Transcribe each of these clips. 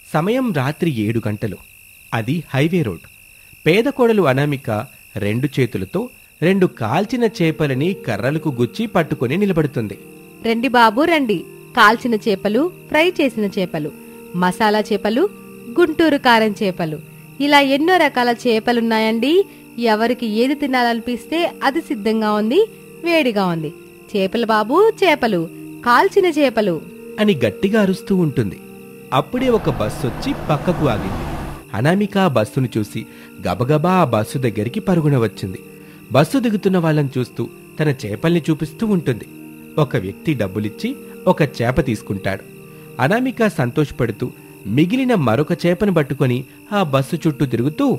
సమయం రాత్రి ఏడు గంటలు అది హైవే రోడ్ పేద కోడలు అనామిక రెండు చేతులతో రెండు కాల్చిన చేపలని కర్రలకు గుచ్చి పట్టుకొని నిలబడుతుంది రండి బాబు రండి కాల్చిన చేపలు ఫ్రై చేసిన చేపలు మసాలా చేపలు గుంటూరు కారం చేపలు ఇలా ఎన్నో రకాల చేపలున్నాయండి ఎవరికి ఏది తినాలనిపిస్తే అది సిద్ధంగా ఉంది వేడిగా ఉంది చేపలు బాబు చేపలు కాల్చిన చేపలు అని గట్టిగా అరుస్తూ ఉంటుంది అప్పుడే ఒక బస్సు వచ్చి పక్కకు ఆగింది అనామిక ఆ బస్సును చూసి గబగబా ఆ బస్సు దగ్గరికి పరుగున వచ్చింది బస్సు దిగుతున్న వాళ్ళని చూస్తూ తన చేపల్ని చూపిస్తూ ఉంటుంది ఒక వ్యక్తి డబ్బులిచ్చి ఒక చేప తీసుకుంటాడు అనామిక సంతోషపడుతూ మిగిలిన మరొక చేపను పట్టుకొని ఆ బస్సు చుట్టూ తిరుగుతూ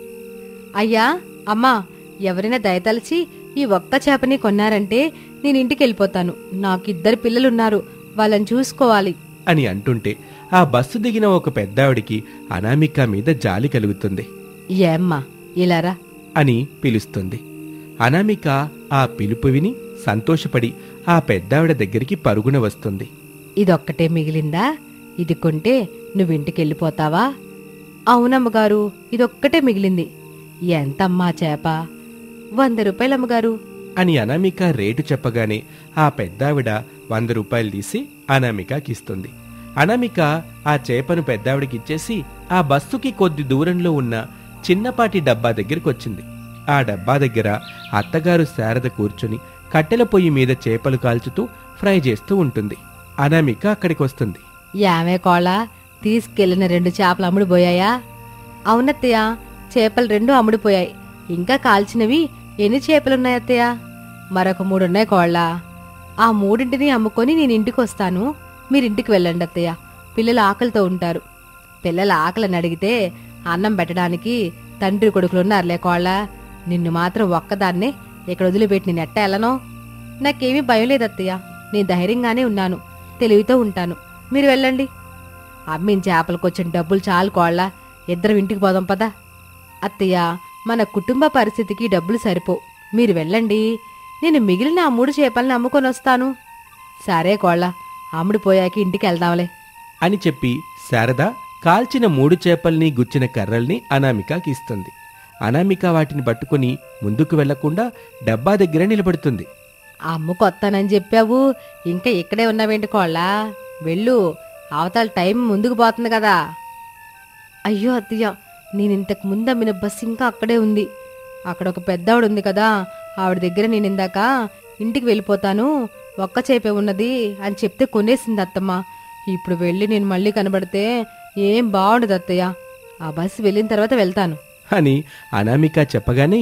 అయ్యా అమ్మా ఎవరైనా దయతలిచి ఈ ఒక్క చేపని కొన్నారంటే నేను ఇంటికి వెళ్ళిపోతాను నాకిద్దరు పిల్లలున్నారు వాళ్ళని చూసుకోవాలి అని అంటుంటే ఆ బస్సు దిగిన ఒక పెద్దావిడికి అనామిక మీద జాలి కలుగుతుంది ఏమ్మా ఇలారా అని పిలుస్తుంది అనామిక ఆ పిలుపు విని సంతోషపడి ఆ పెద్దావిడ దగ్గరికి పరుగున వస్తుంది ఇదొక్కటే మిగిలిందా ఇది కొంటే నువ్వు ఇంటికి వెళ్ళిపోతావా అవునమ్మగారు ఇదొక్కటే మిగిలింది ఎంతమ్మా చేప వంద రూపాయలమ్మగారు అని అనామిక రేటు చెప్పగానే ఆ పెద్దావిడ వంద రూపాయలు తీసి అనామికకిస్తుంది అనామిక ఆ చేపను పెద్దావిడకిచ్చేసి ఆ బస్సుకి కొద్ది దూరంలో ఉన్న చిన్నపాటి డబ్బా దగ్గరికి వచ్చింది ఆ డబ్బా దగ్గర అత్తగారు శారద కూర్చుని కట్టెల పొయ్యి మీద చేపలు కాల్చుతూ ఫ్రై చేస్తూ ఉంటుంది అనామిక అక్కడికి వస్తుంది యామే కోళ్ళ తీసుకెళ్లిన రెండు చేపలు అమ్ముడుపోయాయా అవునత్తయ్య చేపలు రెండు అమ్ముడుపోయాయి ఇంకా కాల్చినవి ఎన్ని చేపలున్నాయి అత్తయ్య మరొక మూడున్నాయి కోళ్ళ ఆ మూడింటిని అమ్ముకొని నేను ఇంటికి వస్తాను మీరింటికి వెళ్ళండి అత్తయ్య పిల్లలు ఆకలితో ఉంటారు పిల్లల ఆకలిని అడిగితే అన్నం పెట్టడానికి తండ్రి కొడుకులున్నారులే కోళ్ళ నిన్ను మాత్రం ఒక్కదాన్నే ఇక్కడ వదిలిపెట్టి నేను ఎట్ట వెళ్ళను నాకేమీ భయం లేదు అత్తయ్య నేను ధైర్యంగానే ఉన్నాను తెలివితో ఉంటాను మీరు వెళ్ళండి అమ్మిన చేపలకు వచ్చిన డబ్బులు చాలు కోళ్ళ ఇద్దరం ఇంటికి పోదాం పదా అత్తయ్య మన కుటుంబ పరిస్థితికి డబ్బులు సరిపో మీరు వెళ్ళండి నేను మిగిలిన ఆ మూడు చేపల్ని అమ్ముకొని వస్తాను సరే కోళ్ళ అమ్ముడిపోయాక ఇంటికి వెళ్దాంలే అని చెప్పి శారద కాల్చిన మూడు చేపల్ని గుచ్చిన కర్రల్ని అనామికకి ఇస్తుంది అనామిక వాటిని పట్టుకుని ముందుకు వెళ్లకుండా డబ్బా దగ్గర నిలబడుతుంది అమ్ముకొత్తానని చెప్పావు ఇంకా ఇక్కడే ఉన్నావేంటి కోళ్ళ వెళ్ళు అవతల టైం ముందుకు పోతుంది కదా అయ్యో అత్తయ్య నేను ఇంతకు ముందు అమ్మిన బస్సు ఇంకా అక్కడే ఉంది అక్కడ ఒక పెద్దావిడ ఉంది కదా ఆవిడ దగ్గర నేను ఇందాక ఇంటికి వెళ్ళిపోతాను ఒక్క చేపే ఉన్నది అని చెప్తే కొనేసింది అత్తమ్మ ఇప్పుడు వెళ్ళి నేను మళ్ళీ కనబడితే ఏం బాగుండదు అత్తయ్య ఆ బస్సు వెళ్ళిన తర్వాత వెళ్తాను అని అనామిక చెప్పగానే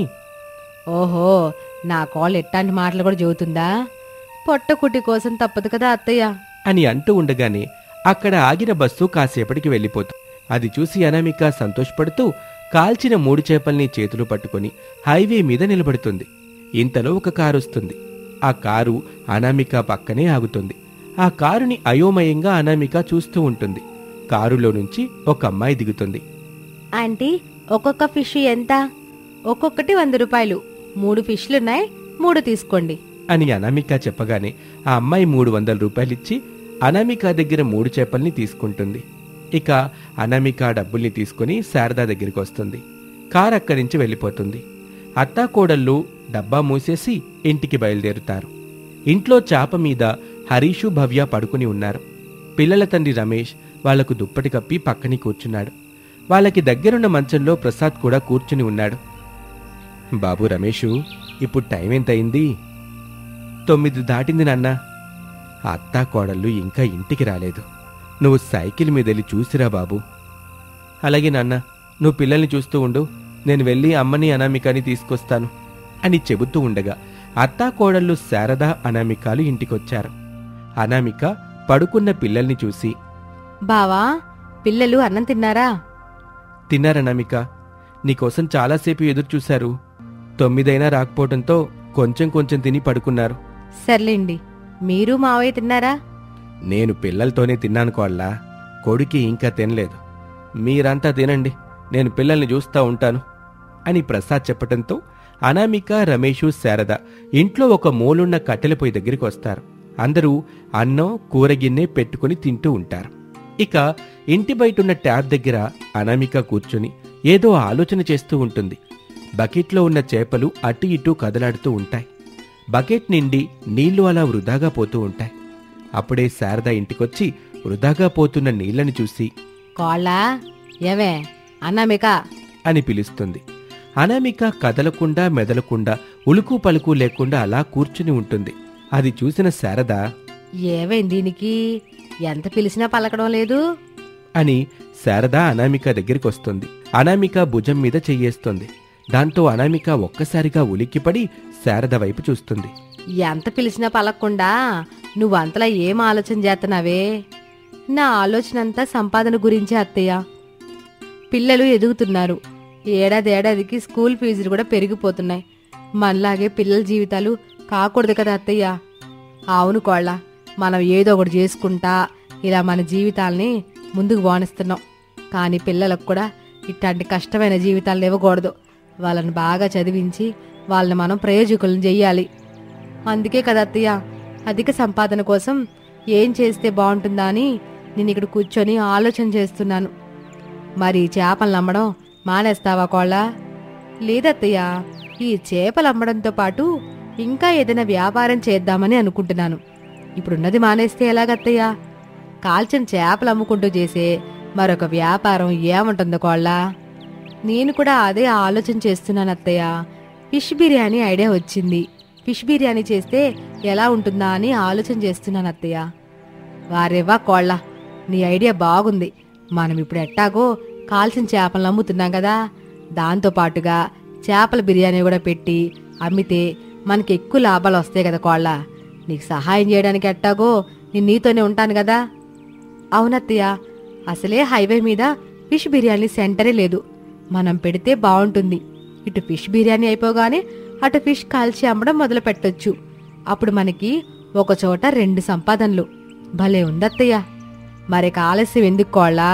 ఓహో నా కోళ్ళు ఎట్టాంటి మాటలు కూడా చెబుతుందా పొట్టకుట్టి కోసం తప్పదు కదా అత్తయ్య అని అంటూ ఉండగానే అక్కడ ఆగిన బస్సు కాసేపటికి వెళ్ళిపోతుంది అది చూసి అనామిక సంతోషపడుతూ కాల్చిన మూడు చేపల్ని చేతులు పట్టుకొని హైవే మీద నిలబడుతుంది ఇంతలో ఒక కారు వస్తుంది ఆ కారు అనామిక పక్కనే ఆగుతుంది ఆ కారుని అయోమయంగా అనామిక చూస్తూ ఉంటుంది కారులో నుంచి ఒక అమ్మాయి దిగుతుంది ఆంటీ ఒక్కొక్క ఫిష్ ఎంత ఒక్కొక్కటి వంద రూపాయలు మూడు ఫిష్లున్నాయి మూడు తీసుకోండి అని అనామిక చెప్పగానే ఆ అమ్మాయి మూడు వందల రూపాయలిచ్చి అనామిక దగ్గర మూడు చేపల్ని తీసుకుంటుంది ఇక అనామిక డబ్బుల్ని తీసుకుని శారదా దగ్గరికి వస్తుంది కార్ అక్కడి నుంచి వెళ్ళిపోతుంది అత్తా కోడళ్ళు డబ్బా మూసేసి ఇంటికి బయలుదేరుతారు ఇంట్లో చాప మీద హరీషు భవ్య పడుకుని ఉన్నారు పిల్లల తండ్రి రమేష్ వాళ్లకు దుప్పటి కప్పి పక్కని కూర్చున్నాడు వాళ్ళకి దగ్గరున్న మంచంలో ప్రసాద్ కూడా కూర్చుని ఉన్నాడు బాబు రమేషు ఇప్పుడు టైం ఎంతయింది తొమ్మిది దాటింది నాన్న అత్తా కోడళ్ళు ఇంకా ఇంటికి రాలేదు నువ్వు సైకిల్ మీద వెళ్ళి చూసిరా బాబు అలాగే నాన్న నువ్వు పిల్లల్ని చూస్తూ ఉండు నేను వెళ్ళి అమ్మని అనామికని తీసుకొస్తాను అని చెబుతూ ఉండగా అత్తా కోడళ్ళు శారద అనామికాలు ఇంటికొచ్చారు అనామిక పడుకున్న పిల్లల్ని చూసి బావా పిల్లలు అన్నం తిన్నారా తిన్నారనామిక నీకోసం చాలాసేపు ఎదురు చూశారు తొమ్మిదైనా రాకపోవడంతో కొంచెం కొంచెం తిని పడుకున్నారు సర్లేండి మీరు మావయ్య తిన్నారా నేను పిల్లలతోనే తిన్నాను కోళ్ళ కొడుకి ఇంకా తినలేదు మీరంతా తినండి నేను పిల్లల్ని చూస్తూ ఉంటాను అని ప్రసాద్ చెప్పటంతో అనామిక రమేషు శారద ఇంట్లో ఒక మూలున్న కట్టెల పొయ్యి దగ్గరికి వస్తారు అందరూ అన్నం కూరగిన్నె పెట్టుకుని తింటూ ఉంటారు ఇక ఇంటి బయటున్న ట్యాబ్ దగ్గర అనామిక కూర్చుని ఏదో ఆలోచన చేస్తూ ఉంటుంది బకెట్లో ఉన్న చేపలు అటు ఇటు కదలాడుతూ ఉంటాయి బకెట్ నిండి నీళ్లు అలా వృధాగా పోతూ ఉంటాయి అప్పుడే శారద ఇంటికొచ్చి వృధాగా పోతున్న నీళ్లను చూసి కోళ్ళ ఏవే అన్నామిక అని పిలుస్తుంది అనామిక కదలకుండా మెదలకుండా ఉలుకు పలుకు లేకుండా అలా కూర్చుని ఉంటుంది అది చూసిన శారద ఏవైంది దీనికి ఎంత పిలిచినా పలకడం లేదు అని శారద అనామిక దగ్గరికి వస్తుంది అనామిక భుజం మీద చెయ్యేస్తుంది దాంతో అనామిక ఒక్కసారిగా ఉలిక్కిపడి శారద వైపు చూస్తుంది ఎంత పిలిచినా పలకకుండా నువ్వంతలా ఏం ఆలోచన చేస్తున్నావే నా ఆలోచన అంతా సంపాదన గురించే అత్తయ్య పిల్లలు ఎదుగుతున్నారు ఏడాది ఏడాదికి స్కూల్ ఫీజులు కూడా పెరిగిపోతున్నాయి మనలాగే పిల్లల జీవితాలు కాకూడదు కదా అత్తయ్య అవును కోళ్ళ మనం ఏదో ఒకటి చేసుకుంటా ఇలా మన జీవితాల్ని ముందుకు బానిస్తున్నాం కానీ పిల్లలకు కూడా ఇట్లాంటి కష్టమైన జీవితాలను ఇవ్వకూడదు వాళ్ళని బాగా చదివించి వాళ్ళని మనం ప్రయోజకులను చెయ్యాలి అందుకే కదా అత్తయ్య అధిక సంపాదన కోసం ఏం చేస్తే బాగుంటుందా అని నేను ఇక్కడ కూర్చొని ఆలోచన చేస్తున్నాను మరి చేపలు అమ్మడం మానేస్తావా కోళ్ళ లేదత్తయ్య ఈ చేపలు అమ్మడంతో పాటు ఇంకా ఏదైనా వ్యాపారం చేద్దామని అనుకుంటున్నాను ఇప్పుడున్నది మానేస్తే ఎలాగత్తయ్య కాల్చిన చేపలు అమ్ముకుంటూ చేసే మరొక వ్యాపారం ఏముంటుందో కోళ్ళ నేను కూడా అదే ఆలోచన చేస్తున్నాను అత్తయ్య ఫిష్ బిర్యానీ ఐడియా వచ్చింది ఫిష్ బిర్యానీ చేస్తే ఎలా ఉంటుందా అని ఆలోచన చేస్తున్నాను అత్తయ్య వారేవా కోళ్ళ నీ ఐడియా బాగుంది మనం ఇప్పుడు ఎట్టాగో కాల్చిన చేపలను అమ్ముతున్నాం కదా దాంతో పాటుగా చేపల బిర్యానీ కూడా పెట్టి అమ్మితే మనకి ఎక్కువ లాభాలు వస్తాయి కదా కోళ్ళ నీకు సహాయం చేయడానికి ఎట్టాగో నేను నీతోనే ఉంటాను కదా అవునత్తయ్య అసలే హైవే మీద ఫిష్ బిర్యానీ సెంటరే లేదు మనం పెడితే బాగుంటుంది ఇటు ఫిష్ బిర్యానీ అయిపోగానే అటు ఫిష్ కాల్చి అమ్మడం మొదలు పెట్టొచ్చు అప్పుడు మనకి ఒక చోట రెండు సంపాదనలు భలే ఉందత్తయ్య మరిక ఆలస్యం ఎందుకు కోళ్ళా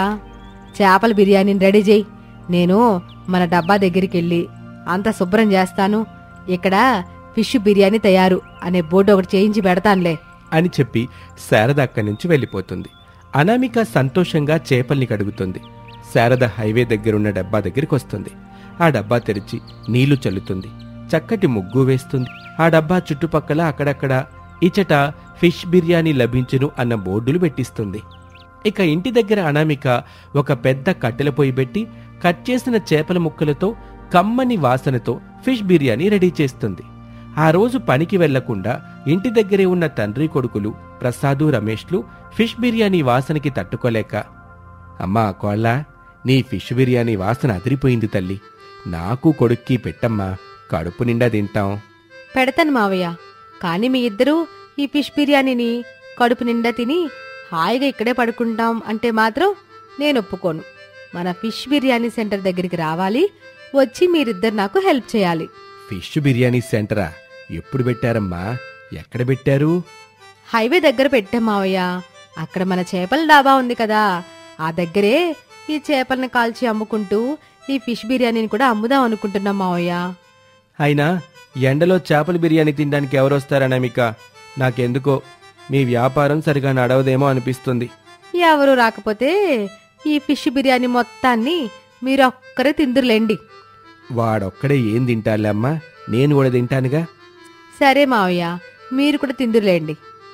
చేపల బిర్యానీని రెడీ చేయి నేను మన డబ్బా దగ్గరికి వెళ్ళి అంతా శుభ్రం చేస్తాను ఇక్కడ ఫిష్ బిర్యానీ తయారు అనే బోర్డు ఒకటి చేయించి పెడతానులే అని చెప్పి శారద అక్కడి నుంచి వెళ్ళిపోతుంది అనామిక సంతోషంగా చేపల్ని కడుగుతుంది శారద హైవే దగ్గరున్న డబ్బా దగ్గరికి వస్తుంది ఆ డబ్బా తెరిచి నీళ్లు చల్లుతుంది చక్కటి ముగ్గు వేస్తుంది ఆ డబ్బా చుట్టుపక్కల అక్కడక్కడ ఇచట ఫిష్ బిర్యానీ లభించును అన్న బోర్డులు పెట్టిస్తుంది ఇక ఇంటి దగ్గర అనామిక ఒక పెద్ద కట్టెల పొయ్యి పెట్టి కట్ చేసిన చేపల ముక్కలతో కమ్మని వాసనతో ఫిష్ బిర్యానీ రెడీ చేస్తుంది ఆ రోజు పనికి వెళ్లకుండా ఇంటి దగ్గరే ఉన్న తండ్రి కొడుకులు ప్రసాదు రమేష్లు ఫిష్ బిర్యానీ వాసనకి తట్టుకోలేక అమ్మా కోళ్ళ నీ ఫిష్ బిర్యానీ వాసన అదిరిపోయింది తల్లి నాకు కొడుక్కి పెట్టమ్మా కడుపు నిండా తింటాం పెడతాను మావయ్య కానీ మీ ఇద్దరూ ఈ ఫిష్ బిర్యానీని కడుపు నిండా తిని హాయిగా ఇక్కడే పడుకుంటాం అంటే మాత్రం నేను ఒప్పుకోను మన ఫిష్ బిర్యానీ సెంటర్ దగ్గరికి రావాలి వచ్చి మీరిద్దరు నాకు హెల్ప్ చేయాలి ఫిష్ బిర్యానీ సెంటరా ఎప్పుడు పెట్టారమ్మా ఎక్కడ పెట్టారు హైవే దగ్గర పెట్టాం మావయ్య అక్కడ మన చేపల డాబా ఉంది కదా ఆ దగ్గరే ఈ చేపల్ని కాల్చి అమ్ముకుంటూ ఈ ఫిష్ బిర్యానీని కూడా అమ్ముదాం అనుకుంటున్నాం మావయ్య అయినా ఎండలో చేపల బిర్యానీ తినడానికి ఎవరొస్తారనమిక నాకెందుకో మీ వ్యాపారం సరిగా నడవదేమో అనిపిస్తుంది ఎవరు రాకపోతే ఈ ఫిష్ బిర్యానీ మొత్తాన్ని మీరు ఒక్కరే తిందురులేండి వాడొక్కడే ఏం తింటాలే అమ్మా నేను కూడా తింటానుగా సరే మావయ్య మీరు కూడా తిందురులేండి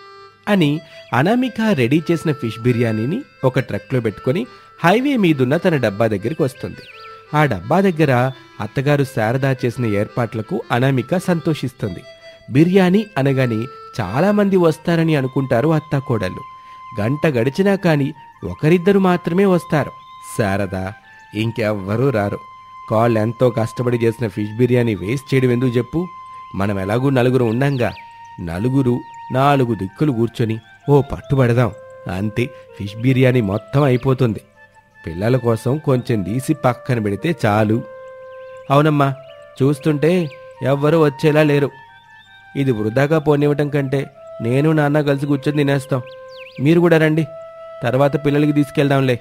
అని అనామిక రెడీ చేసిన ఫిష్ బిర్యానీని ఒక ట్రక్లో పెట్టుకొని హైవే మీదున్న తన డబ్బా దగ్గరికి వస్తుంది ఆ డబ్బా దగ్గర అత్తగారు శారదా చేసిన ఏర్పాట్లకు అనామిక సంతోషిస్తుంది బిర్యానీ అనగానే చాలా మంది వస్తారని అనుకుంటారు అత్తాకోడళ్ళు గంట గడిచినా కాని ఒకరిద్దరు మాత్రమే వస్తారు శారద ఇంకెవ్వరూ రారు కాళ్ళు ఎంతో కష్టపడి చేసిన ఫిష్ బిర్యానీ వేస్ట్ చేయడం ఎందుకు చెప్పు మనం ఎలాగూ నలుగురు ఉండంగా నలుగురు నాలుగు దిక్కులు కూర్చొని ఓ పట్టుబడదాం అంతే ఫిష్ బిర్యానీ మొత్తం అయిపోతుంది పిల్లల కోసం కొంచెం తీసి పక్కన పెడితే చాలు అవునమ్మా చూస్తుంటే ఎవ్వరూ వచ్చేలా లేరు ఇది వృధాగా పోనివ్వటం కంటే నేను నాన్న కలిసి కూర్చొని తినేస్తాం మీరు కూడా రండి తర్వాత పిల్లలకి తీసుకెళ్దాంలే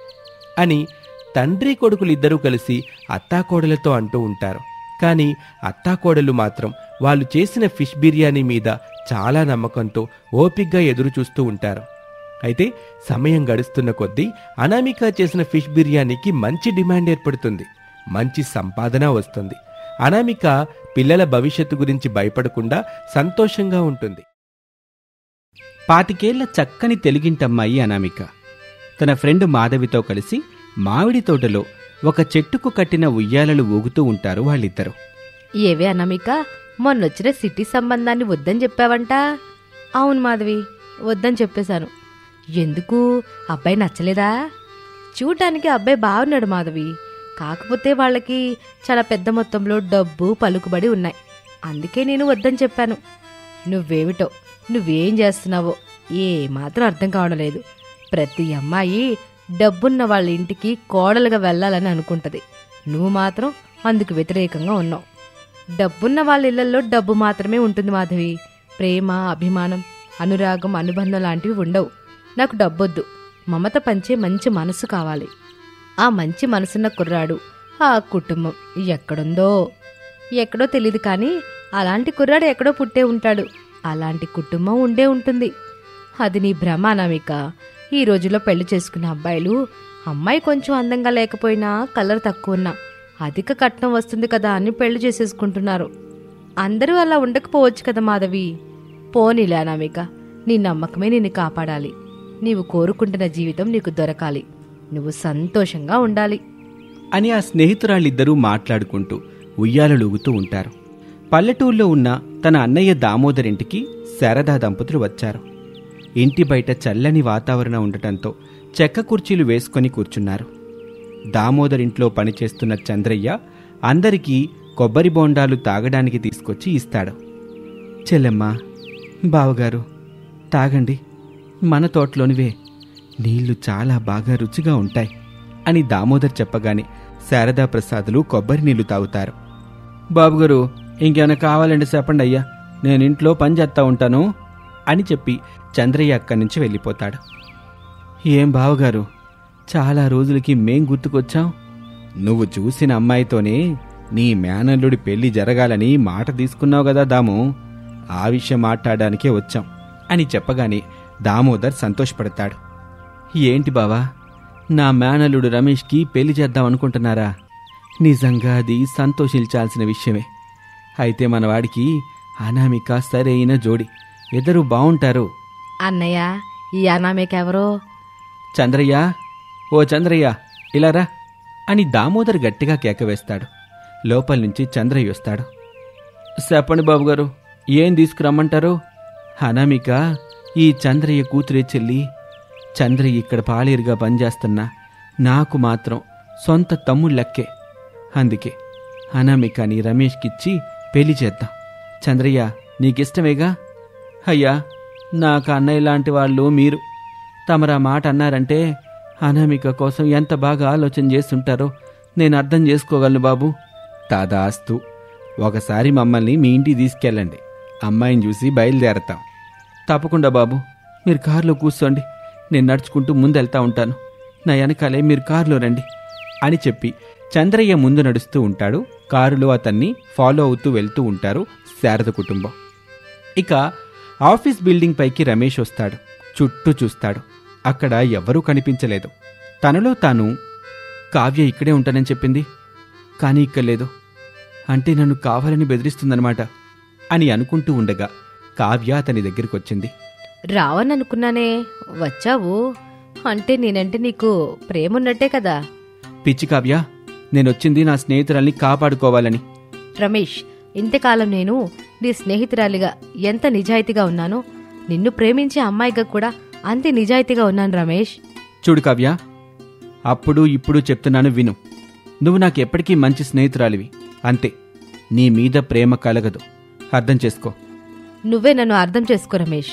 అని తండ్రి కొడుకులు ఇద్దరూ కలిసి అత్తాకోడలతో అంటూ ఉంటారు కానీ అత్తాకోడలు మాత్రం వాళ్ళు చేసిన ఫిష్ బిర్యానీ మీద చాలా నమ్మకంతో ఓపిగ్గా ఎదురు చూస్తూ ఉంటారు అయితే సమయం గడుస్తున్న కొద్దీ అనామిక చేసిన ఫిష్ బిర్యానీకి మంచి డిమాండ్ ఏర్పడుతుంది మంచి సంపాదన వస్తుంది అనామిక పిల్లల భవిష్యత్తు గురించి భయపడకుండా సంతోషంగా ఉంటుంది పాతికేళ్ల చక్కని తెలుగింటమ్మాయి అనామిక తన ఫ్రెండ్ మాధవితో కలిసి మామిడి తోటలో ఒక చెట్టుకు కట్టిన ఉయ్యాలలు ఊగుతూ ఉంటారు వాళ్ళిద్దరు ఏవే అనామిక మొన్నొచ్చిన సిటీ సంబంధాన్ని వద్దని చెప్పావంట అవును మాధవి వద్దని చెప్పేశాను ఎందుకు అబ్బాయి నచ్చలేదా చూడటానికి అబ్బాయి బాగున్నాడు మాధవి కాకపోతే వాళ్ళకి చాలా పెద్ద మొత్తంలో డబ్బు పలుకుబడి ఉన్నాయి అందుకే నేను వద్దని చెప్పాను నువ్వేమిటో నువ్వేం చేస్తున్నావో ఏ మాత్రం అర్థం కావడం లేదు ప్రతి అమ్మాయి డబ్బున్న వాళ్ళ ఇంటికి కోడలుగా వెళ్ళాలని అనుకుంటది నువ్వు మాత్రం అందుకు వ్యతిరేకంగా ఉన్నావు డబ్బున్న వాళ్ళ ఇళ్లలో డబ్బు మాత్రమే ఉంటుంది మాధవి ప్రేమ అభిమానం అనురాగం అనుబంధం లాంటివి ఉండవు నాకు డబ్బొద్దు మమత పంచే మంచి మనసు కావాలి ఆ మంచి మనసున్న కుర్రాడు ఆ కుటుంబం ఎక్కడుందో ఎక్కడో తెలియదు కానీ అలాంటి కుర్రాడు ఎక్కడో పుట్టే ఉంటాడు అలాంటి కుటుంబం ఉండే ఉంటుంది అది నీ భ్రమ అనామిక ఈ రోజుల్లో పెళ్లి చేసుకున్న అబ్బాయిలు అమ్మాయి కొంచెం అందంగా లేకపోయినా కలర్ తక్కువ ఉన్నా అధిక కట్నం వస్తుంది కదా అని పెళ్లి చేసేసుకుంటున్నారు అందరూ అలా ఉండకపోవచ్చు కదా మాధవి పోనీలే అనామిక నీ నమ్మకమే నిన్ను కాపాడాలి నీవు కోరుకుంటున్న జీవితం నీకు దొరకాలి నువ్వు సంతోషంగా ఉండాలి అని ఆ స్నేహితురాళ్ళిద్దరూ మాట్లాడుకుంటూ ఉయ్యాలలూగుతూ ఉంటారు పల్లెటూరులో ఉన్న తన అన్నయ్య దామోదరింటికి శారదా దంపతులు వచ్చారు ఇంటి బయట చల్లని వాతావరణం ఉండటంతో చెక్క కుర్చీలు వేసుకొని కూర్చున్నారు దామోదరింట్లో పనిచేస్తున్న చంద్రయ్య అందరికీ కొబ్బరి బోండాలు తాగడానికి తీసుకొచ్చి ఇస్తాడు చెల్లెమ్మా బావగారు తాగండి మన తోటలోనివే నీళ్లు చాలా బాగా రుచిగా ఉంటాయి అని దామోదర్ చెప్పగానే శారదా ప్రసాదులు కొబ్బరి నీళ్లు తాగుతారు బాబుగారు ఇంకేమైనా కావాలంటే చెప్పండి అయ్యా నేను ఇంట్లో పని చేస్తా ఉంటాను అని చెప్పి చంద్రయ్య అక్కడి నుంచి వెళ్ళిపోతాడు ఏం బావగారు చాలా రోజులకి మేం గుర్తుకొచ్చాం నువ్వు చూసిన అమ్మాయితోనే నీ మేనల్లుడి పెళ్లి జరగాలని మాట తీసుకున్నావు కదా దాము ఆ విషయం మాట్లాడడానికే వచ్చాం అని చెప్పగానే దామోదర్ సంతోషపడతాడు ఏంటి బావా నా మేనల్లుడు రమేష్కి పెళ్లి చేద్దాం అనుకుంటున్నారా నిజంగా అది సంతోషించాల్సిన విషయమే అయితే మనవాడికి అనామిక సరైన జోడి ఇద్దరు బావుంటారు అన్నయ్య ఈ అనామేకెవరో చంద్రయ్య ఓ చంద్రయ్య ఇలారా అని దామోదర్ గట్టిగా కేకవేస్తాడు లోపల నుంచి చంద్రయ్య వస్తాడు చెప్పండి బాబుగారు ఏం తీసుకురమ్మంటారు అనామిక ఈ చంద్రయ్య కూతురే చెల్లి చంద్రయ్య ఇక్కడ పాలేరుగా పనిచేస్తున్నా నాకు మాత్రం సొంత తమ్ముడు లెక్కే అందుకే అనామికని రమేష్కిచ్చి పెళ్లి చేద్దాం చంద్రయ్య నీకిష్టమేగా అయ్యా నాకు అన్నయ్య లాంటి వాళ్ళు మీరు తమరా మాట అన్నారంటే అనామిక కోసం ఎంత బాగా ఆలోచన చేస్తుంటారో నేను అర్థం చేసుకోగలను బాబు తాదాస్తు ఒకసారి మమ్మల్ని మీ ఇంటికి తీసుకెళ్ళండి అమ్మాయిని చూసి బయలుదేరతాం తప్పకుండా బాబు మీరు కారులో కూర్చోండి నేను నడుచుకుంటూ ముందెళ్తా ఉంటాను నా వెనకాలే మీరు కారులో రండి అని చెప్పి చంద్రయ్య ముందు నడుస్తూ ఉంటాడు కారులో అతన్ని ఫాలో అవుతూ వెళ్తూ ఉంటారు శారద కుటుంబం ఇక ఆఫీస్ బిల్డింగ్ పైకి రమేష్ వస్తాడు చుట్టూ చూస్తాడు అక్కడ ఎవ్వరూ కనిపించలేదు తనలో తాను కావ్య ఇక్కడే ఉంటానని చెప్పింది కానీ ఇక్కడ లేదు అంటే నన్ను కావాలని బెదిరిస్తుందన్నమాట అని అనుకుంటూ ఉండగా కావ్య అతని దగ్గరికి వచ్చింది రావని అనుకున్నానే వచ్చావు అంటే నేనంటే నీకు ప్రేమ ఉన్నట్టే కదా పిచ్చి కావ్య నేనొచ్చింది నా స్నేహితురాల్ని కాపాడుకోవాలని రమేష్ ఇంతకాలం నేను నీ స్నేహితురాలిగా ఎంత నిజాయితీగా ఉన్నానో నిన్ను ప్రేమించే అమ్మాయిగా కూడా అంతే నిజాయితీగా ఉన్నాను రమేష్ చూడు కావ్య అప్పుడు ఇప్పుడు చెప్తున్నాను విను నువ్వు నాకు ఎప్పటికీ మంచి స్నేహితురాలివి అంతే నీ మీద ప్రేమ కలగదు అర్థం చేసుకో నువ్వే నన్ను అర్థం చేసుకో రమేష్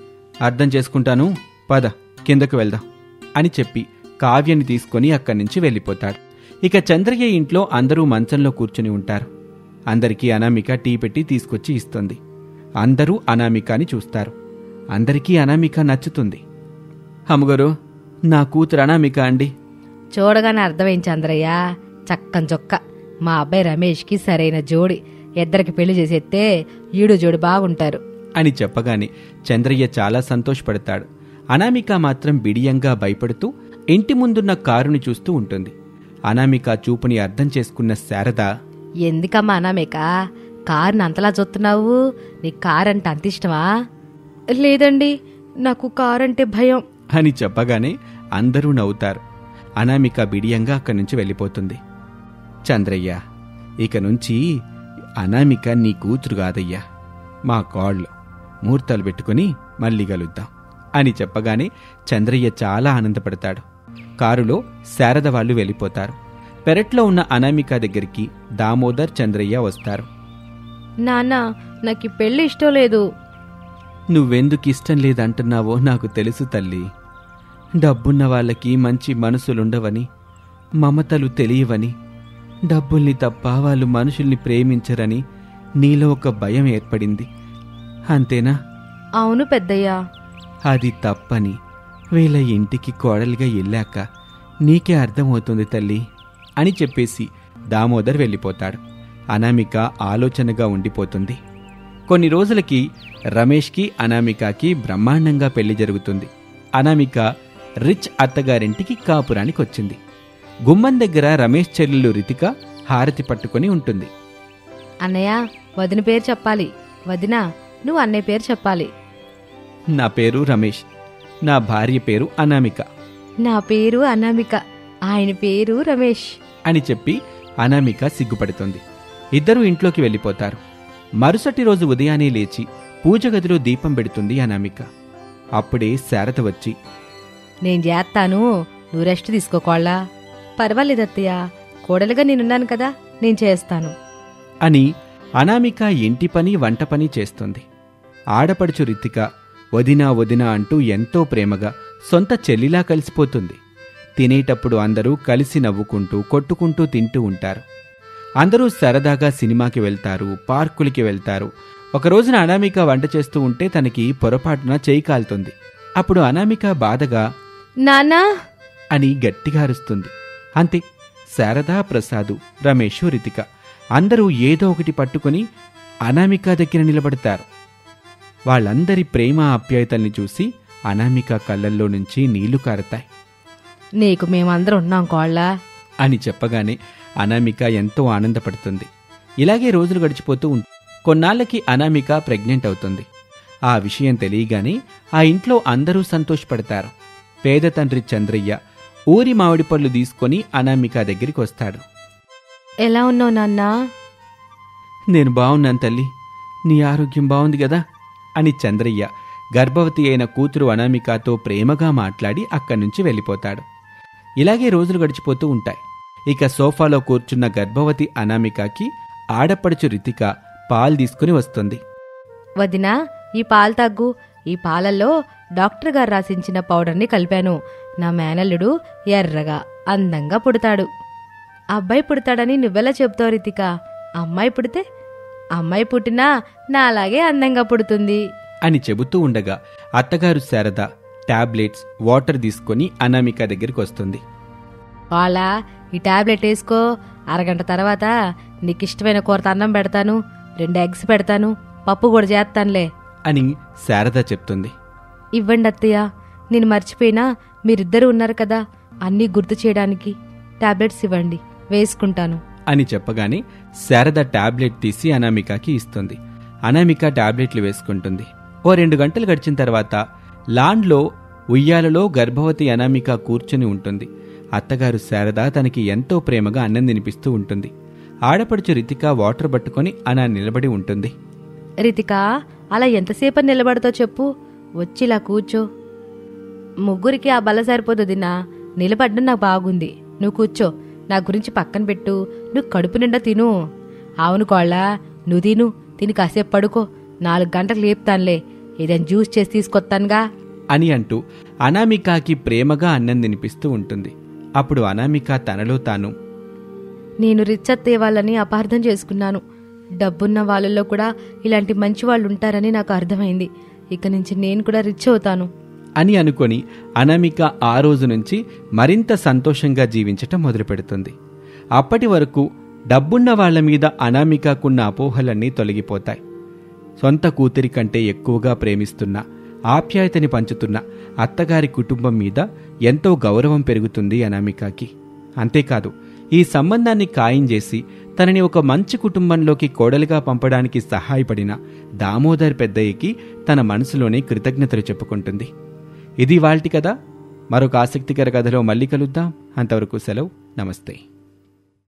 అర్థం చేసుకుంటాను పద కిందకు వెళ్దాం అని చెప్పి కావ్యని తీసుకొని అక్కడి నుంచి వెళ్ళిపోతాడు ఇక చంద్రయ్య ఇంట్లో అందరూ మంచంలో కూర్చుని ఉంటారు అందరికీ అనామిక టీ పెట్టి తీసుకొచ్చి ఇస్తుంది అందరూ అనామికాని చూస్తారు అందరికీ అనామిక నచ్చుతుంది అమ్మగారు నా కూతురు అనామిక అండి చూడగానే అర్థమైంది చంద్రయ్య చక్కం చొక్క మా అబ్బాయి రమేష్కి సరైన జోడి ఇద్దరికి పెళ్లి చేసేస్తే ఈడు జోడి బాగుంటారు అని చెప్పగానే చంద్రయ్య చాలా సంతోషపడతాడు అనామిక మాత్రం బిడియంగా భయపడుతూ ఇంటి ముందున్న కారుని చూస్తూ ఉంటుంది అనామిక చూపుని అర్థం చేసుకున్న శారద ఎందుకమ్మా అనామేక కారుని అంతలా చూస్తున్నావు నీకు కారు అంటే అంత ఇష్టమా లేదండి నాకు కారు అంటే భయం అని చెప్పగానే అందరూ నవ్వుతారు అనామిక బిడియంగా అక్కడి నుంచి వెళ్ళిపోతుంది చంద్రయ్య ఇక నుంచి అనామిక నీ కూతురు కాదయ్యా మా కాళ్ళు ముహూర్తాలు పెట్టుకుని మళ్ళీ కలుద్దాం అని చెప్పగానే చంద్రయ్య చాలా ఆనందపడతాడు కారులో శారద వాళ్ళు వెళ్ళిపోతారు పెరట్లో ఉన్న అనామిక దగ్గరికి దామోదర్ చంద్రయ్య వస్తారు నాన్న నాకు ఈ పెళ్లి ఇష్టం లేదు నువ్వెందుకు ఇష్టం లేదంటున్నావో నాకు తెలుసు తల్లి డబ్బున్న వాళ్ళకి మంచి మనసులుండవని మమతలు తెలియవని డబ్బుల్ని తప్ప వాళ్ళు మనుషుల్ని ప్రేమించరని నీలో ఒక భయం ఏర్పడింది అంతేనా అవును పెద్దయ్యా అది తప్పని వీళ్ళ ఇంటికి కోడలిగా వెళ్ళాక నీకే అర్థమవుతుంది తల్లి అని చెప్పేసి దామోదర్ వెళ్ళిపోతాడు అనామిక ఆలోచనగా ఉండిపోతుంది కొన్ని రోజులకి రమేష్కి అనామికకి బ్రహ్మాండంగా పెళ్లి జరుగుతుంది అనామిక రిచ్ అత్తగారింటికి కాపురానికి వచ్చింది గుమ్మం దగ్గర రమేష్ చెల్లెలు రితిక హారతి పట్టుకొని ఉంటుంది అన్నయ్య వదిన పేరు చెప్పాలి వదిన నువ్వు అన్నయ్య పేరు చెప్పాలి నా పేరు రమేష్ నా భార్య పేరు అనామిక నా పేరు అనామిక ఆయన పేరు రమేష్ అని చెప్పి అనామిక సిగ్గుపడుతుంది ఇద్దరూ ఇంట్లోకి వెళ్ళిపోతారు మరుసటి రోజు ఉదయాన్నే లేచి పూజ గదిలో దీపం పెడుతుంది అనామిక అప్పుడే శారద వచ్చి నేను చేస్తాను నువ్వు రెస్ట్ తీసుకోకోళ్ళా పర్వాలేదు అత్తయ్య కోడలుగా నేనున్నాను కదా నేను చేస్తాను అని అనామిక ఇంటి పని వంట పని చేస్తుంది ఆడపడుచు రితిక వదినా వదినా అంటూ ఎంతో ప్రేమగా సొంత చెల్లిలా కలిసిపోతుంది తినేటప్పుడు అందరూ కలిసి నవ్వుకుంటూ కొట్టుకుంటూ తింటూ ఉంటారు అందరూ సరదాగా సినిమాకి వెళ్తారు పార్కులకి వెళ్తారు ఒక రోజున అనామిక వంట చేస్తూ ఉంటే తనకి పొరపాటున చేయి కాలుతుంది అప్పుడు అనామిక బాధగా నాన్నా అని గట్టిగా అరుస్తుంది అంతే శారదా ప్రసాదు రమేష్ రితిక అందరూ ఏదో ఒకటి పట్టుకుని అనామిక దగ్గర నిలబడతారు వాళ్ళందరి ప్రేమ ఆప్యాయతల్ని చూసి అనామిక కళ్ళల్లో నుంచి నీళ్లు కారతాయి నీకు మేమందరం ఉన్నాం కోళ్ళ అని చెప్పగానే అనామిక ఎంతో ఆనందపడుతుంది ఇలాగే రోజులు గడిచిపోతూ ఉంటాయి కొన్నాళ్ళకి అనామిక ప్రెగ్నెంట్ అవుతుంది ఆ విషయం తెలియగానే ఆ ఇంట్లో అందరూ సంతోషపడతారు పేద తండ్రి చంద్రయ్య ఊరి మామిడి పళ్ళు తీసుకొని అనామిక దగ్గరికి వస్తాడు ఎలా ఉన్నావు నాన్నా నేను బాగున్నాను తల్లి నీ ఆరోగ్యం బాగుంది కదా అని చంద్రయ్య గర్భవతి అయిన కూతురు అనామికతో ప్రేమగా మాట్లాడి అక్కడి నుంచి వెళ్ళిపోతాడు ఇలాగే రోజులు గడిచిపోతూ ఉంటాయి ఇక సోఫాలో కూర్చున్న గర్భవతి అనామికకి ఆడపడుచు రితిక పాలు తీసుకుని వస్తుంది వదినా ఈ పాలు తగ్గు ఈ పాలల్లో డాక్టర్ గారు రాసించిన పౌడర్ని కలిపాను నా మేనల్లుడు ఎర్రగా అందంగా పుడతాడు అబ్బాయి పుడతాడని నువ్వెలా చెప్తావు రితిక అమ్మాయి పుడితే అమ్మాయి పుట్టినా నా అలాగే అందంగా పుడుతుంది అని చెబుతూ ఉండగా అత్తగారు శారద టాబ్లెట్స్ వాటర్ తీసుకొని అనామిక దగ్గరికి వస్తుంది వాళ్ళ ఈ టాబ్లెట్ వేసుకో అరగంట తర్వాత నీకు ఇష్టమైన కూరత అన్నం పెడతాను రెండు ఎగ్స్ పెడతాను పప్పు కూడా చేస్తానులే అని శారద చెప్తుంది ఇవ్వండి అత్తయ్య నేను మర్చిపోయినా మీరిద్దరూ ఉన్నారు కదా అన్నీ గుర్తు చేయడానికి టాబ్లెట్స్ ఇవ్వండి వేసుకుంటాను అని చెప్పగానే శారద టాబ్లెట్ తీసి అనామికకి ఇస్తుంది అనామిక టాబ్లెట్లు వేసుకుంటుంది ఓ రెండు గంటలు గడిచిన తర్వాత లాన్లో ఉయ్యాలలో గర్భవతి అనామిక కూర్చుని ఉంటుంది అత్తగారు శారద తనకి ఎంతో ప్రేమగా అన్నం తినిపిస్తూ ఉంటుంది ఆడపడుచు రితిక వాటర్ పట్టుకొని అనా నిలబడి ఉంటుంది రితిక అలా ఎంతసేపు నిలబడతో చెప్పు వచ్చి ఇలా కూర్చో ముగ్గురికి ఆ బల్ల సరిపోతుంది నా నిలబడ్డం నాకు బాగుంది నువ్వు కూర్చో నా గురించి పక్కన పెట్టు నువ్వు కడుపు నిండా తిను అవును కోళ్ళ నువ్వు తిను తిని కాసేపు పడుకో నాలుగు గంటలకు లేపుతానులే ఏదైనా జ్యూస్ చేసి తీసుకొస్తానుగా అని అంటూ అనామికకి ప్రేమగా అన్నం తినిపిస్తూ ఉంటుంది అప్పుడు అనామిక తనలో తాను నేను రిచ్ అత్తయ్య వాళ్ళని అపార్థం చేసుకున్నాను డబ్బున్న వాళ్ళల్లో కూడా ఇలాంటి మంచి వాళ్ళు ఉంటారని నాకు అర్థమైంది ఇక నుంచి నేను కూడా రిచ్ అవుతాను అని అనుకొని అనామిక ఆ రోజు నుంచి మరింత సంతోషంగా జీవించటం మొదలుపెడుతుంది అప్పటి వరకు డబ్బున్న వాళ్ళ మీద అనామికకున్న అపోహలన్నీ తొలగిపోతాయి సొంత కూతురి కంటే ఎక్కువగా ప్రేమిస్తున్న ఆప్యాయతని పంచుతున్న అత్తగారి కుటుంబం మీద ఎంతో గౌరవం పెరుగుతుంది అనామికకి అంతేకాదు ఈ సంబంధాన్ని ఖాయం చేసి తనని ఒక మంచి కుటుంబంలోకి కోడలిగా పంపడానికి సహాయపడిన దామోదర్ పెద్దయ్యకి తన మనసులోనే కృతజ్ఞతలు చెప్పుకుంటుంది ఇది వాల్టి కదా మరొక ఆసక్తికర కథలో మళ్ళీ కలుద్దాం అంతవరకు సెలవు నమస్తే